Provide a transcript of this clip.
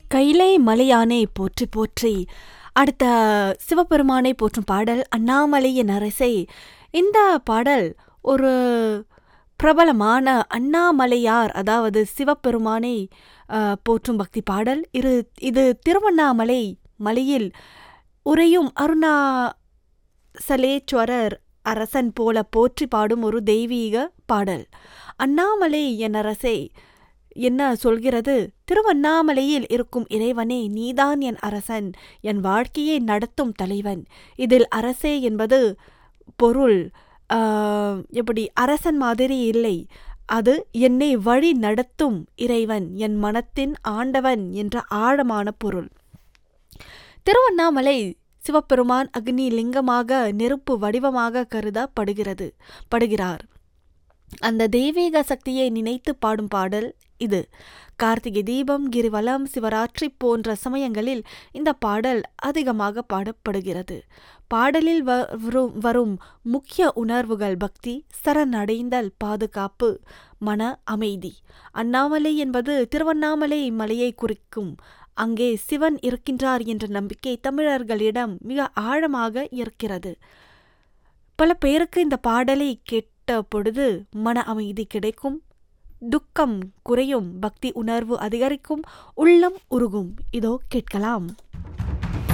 கைலை மலையானே போற்றி போற்றி அடுத்த சிவபெருமானை போற்றும் பாடல் அண்ணாமலையின் அரசை இந்த பாடல் ஒரு பிரபலமான அண்ணாமலையார் அதாவது சிவபெருமானை அஹ், போற்றும் பக்தி பாடல் இரு இது திருவண்ணாமலை மலையில் உறையும் அருணாசலேஸ்வரர் அரசன் போல போற்றி பாடும் ஒரு தெய்வீக பாடல் அண்ணாமலை என் அரசே என்ன சொல்கிறது திருவண்ணாமலையில் இருக்கும் இறைவனே நீதான் என் அரசன் என் வாழ்க்கையை நடத்தும் தலைவன் இதில் அரசே என்பது பொருள் ஆஹ், எப்படி அரசன் மாதிரி இல்லை அது என்னை வழி நடத்தும் இறைவன் என் மனத்தின் ஆண்டவன் என்ற ஆழமான பொருள் திருவண்ணாமலை சிவபெருமான் அக்னி லிங்கமாக நெருப்பு வடிவமாக கருதப்படுகிறது படுகிறார் அந்த தெய்வீக சக்தியை நினைத்து பாடும் பாடல் இது கார்த்திகை தீபம் கிரிவலம் சிவராத்திரி போன்ற சமயங்களில் இந்த பாடல் அதிகமாக பாடப்படுகிறது பாடலில் வ- வரும் வரும் முக்கிய உணர்வுகள் பக்தி சரணடைந்தல் பாதுகாப்பு மன அமைதி அண்ணாமலை என்பது திருவண்ணாமலை மலையை குறிக்கும் அங்கே சிவன் இருக்கின்றார் என்ற நம்பிக்கை தமிழர்களிடம் மிக ஆழமாக இருக்கிறது பல பேருக்கு இந்த பாடலை கேட்ட பொழுது மன அமைதி கிடைக்கும் துக்கம் குறையும் பக்தி உணர்வு அதிகரிக்கும் உள்ளம் உருகும் இதோ கேட்கலாம்